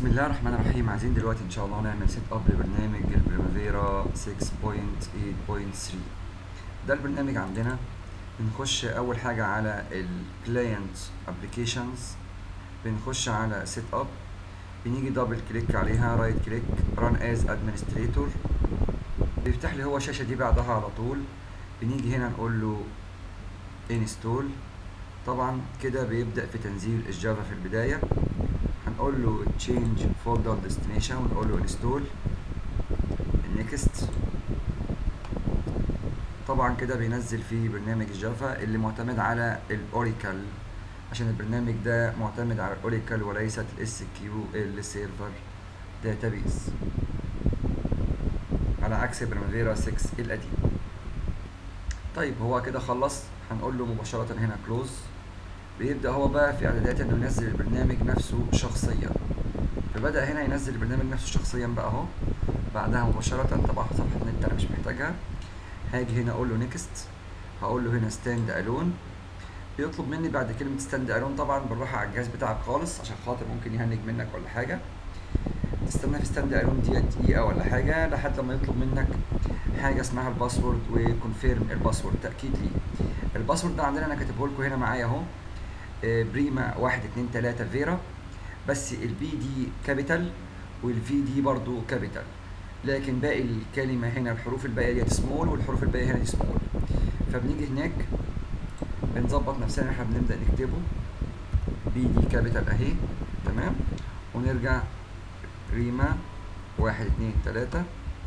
بسم الله الرحمن الرحيم عايزين دلوقتي ان شاء الله نعمل سيت اب لبرنامج البريمافيرا 6.8.3 ده البرنامج عندنا بنخش اول حاجه على الكلاينت ابلكيشنز بنخش على سيت اب بنيجي دبل كليك عليها رايت كليك ران از ادمنستريتور بيفتح لي هو الشاشه دي بعدها على طول بنيجي هنا نقول له انستول طبعا كده بيبدا في تنزيل الجافا في البدايه هنقول له change folder destination ونقول له install next طبعا كده بينزل فيه برنامج الجافا اللي معتمد على الاوراكل عشان البرنامج ده معتمد على الاوراكل وليست الاس كيو ال سيرفر داتابيز على عكس بريمافيرا 6 القديم طيب هو كده خلص هنقول له مباشرة هنا close بيبدأ هو بقى في إعدادات إنه ينزل البرنامج نفسه شخصيا فبدأ هنا ينزل البرنامج نفسه شخصيا بقى أهو بعدها مباشرة طبعا صفحة النت أنا مش محتاجها هاجي هنا أقول له نيكست هقول له هنا ستاند ألون بيطلب مني بعد كلمة ستاند ألون طبعا بالراحة على الجهاز بتاعك خالص عشان خاطر ممكن يهنج منك ولا حاجة تستنى في ستاند ألون دي دقيقة ولا حاجة لحد لما يطلب منك حاجة اسمها الباسورد وكونفيرم الباسورد تأكيد ليه الباسورد ده عندنا أنا كاتبه لكم هنا معايا أهو بريما واحد اتنين تلاتة فيرا بس البي دي كابيتال والفي دي برضو كابيتال لكن باقي الكلمة هنا الحروف الباقية دي سمول والحروف الباقية هنا دي سمول فبنيجي هناك بنظبط نفسنا احنا بنبدأ نكتبه بي دي كابيتال اهي تمام ونرجع ريما واحد اتنين تلاتة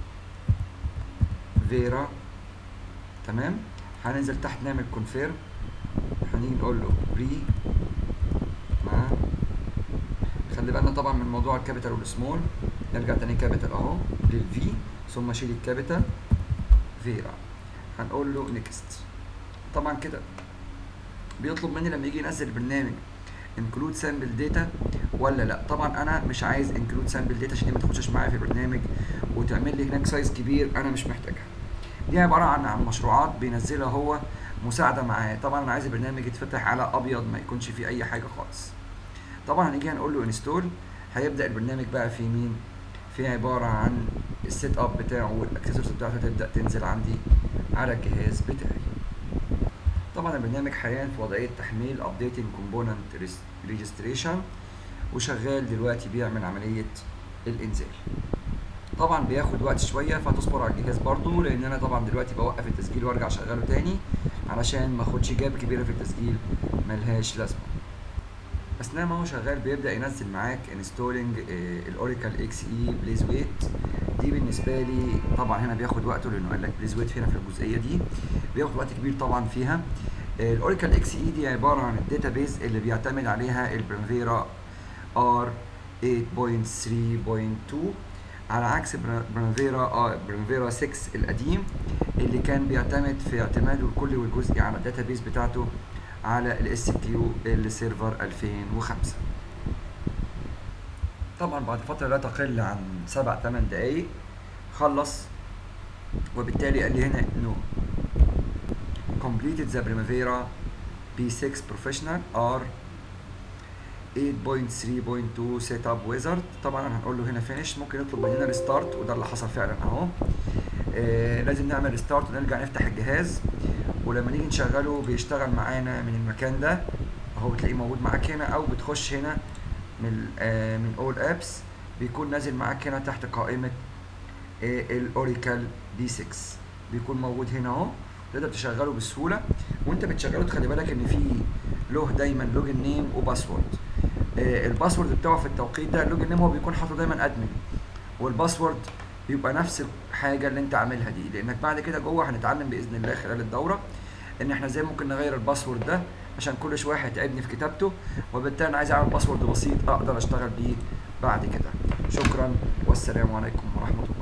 فيرا تمام هننزل تحت نعمل كونفيرم هنيجي نقول له ري مع خلي بالنا طبعا من موضوع الكابيتال والسمول نرجع تاني كابيتال اهو للفي ثم شيل الكابيتال فيرا هنقول له نيكست طبعا كده بيطلب مني لما يجي ينزل البرنامج انكلود سامبل داتا ولا لا طبعا انا مش عايز انكلود سامبل داتا عشان ما تخشش معايا في البرنامج وتعمل لي هناك سايز كبير انا مش محتاجها دي عباره عن عن مشروعات بينزلها هو مساعده معاه طبعا انا عايز البرنامج يتفتح على ابيض ما يكونش فيه اي حاجه خالص طبعا هنيجي هنقول له انستول هيبدا البرنامج بقى في مين في عباره عن السيت اب بتاعه والاكسسوارز بتاعته تبدا تنزل عندي على الجهاز بتاعي طبعا البرنامج حاليا في وضعيه تحميل ابديتنج كومبوننت ريجستريشن وشغال دلوقتي بيعمل عمليه الانزال طبعا بياخد وقت شويه فهتصبر على الجهاز برضو لان انا طبعا دلوقتي بوقف التسجيل وارجع اشغله تاني علشان ما اخدش جاب كبيره في التسجيل ملهاش لازمه اثناء ما هو شغال بيبدا ينزل معاك انستولينج الاوراكل اكس اي بليز ويت دي بالنسبه لي طبعا هنا بياخد وقته لانه قال لك بليز ويت هنا في الجزئيه دي بياخد وقت كبير طبعا فيها الاوراكل اكس اي دي عباره عن الداتابيز اللي بيعتمد عليها البريمفيرا ار 8.3.2 على عكس بريمفيرا اه بريمفيرا 6 القديم اللي كان بيعتمد في اعتماده الكلي والجزئي على الداتابيز بتاعته على الاس كيو ال سيرفر 2005 طبعا بعد فتره لا تقل عن 7 8 دقائق خلص وبالتالي قال لي هنا انه completed the Primavera P6 Professional R 8.3.2 سيت اب ويزرد طبعا هنقول له هنا فينيش ممكن يطلب مننا ريستارت وده اللي حصل فعلا اهو آه لازم نعمل ريستارت ونرجع نفتح الجهاز ولما نيجي نشغله بيشتغل معانا من المكان ده اهو بتلاقيه موجود معاك هنا او بتخش هنا من آه من اول ابس بيكون نازل معاك هنا تحت قائمه آه الاوراكل دي 6 بيكون موجود هنا اهو تقدر تشغله بسهوله وانت بتشغله تخلي بالك ان في له دايما لوجن نيم وباسورد آه الباسورد بتاعه في التوقيت ده اللوجن نيم هو بيكون حاطه دايما ادمن والباسورد بيبقى نفس الحاجه اللي انت عاملها دي لانك بعد كده جوه هنتعلم باذن الله خلال الدوره ان احنا ازاي ممكن نغير الباسورد ده عشان كل شويه هيتعبني في كتابته وبالتالي انا عايز اعمل باسورد بسيط اقدر اشتغل بيه بعد كده شكرا والسلام عليكم ورحمه الله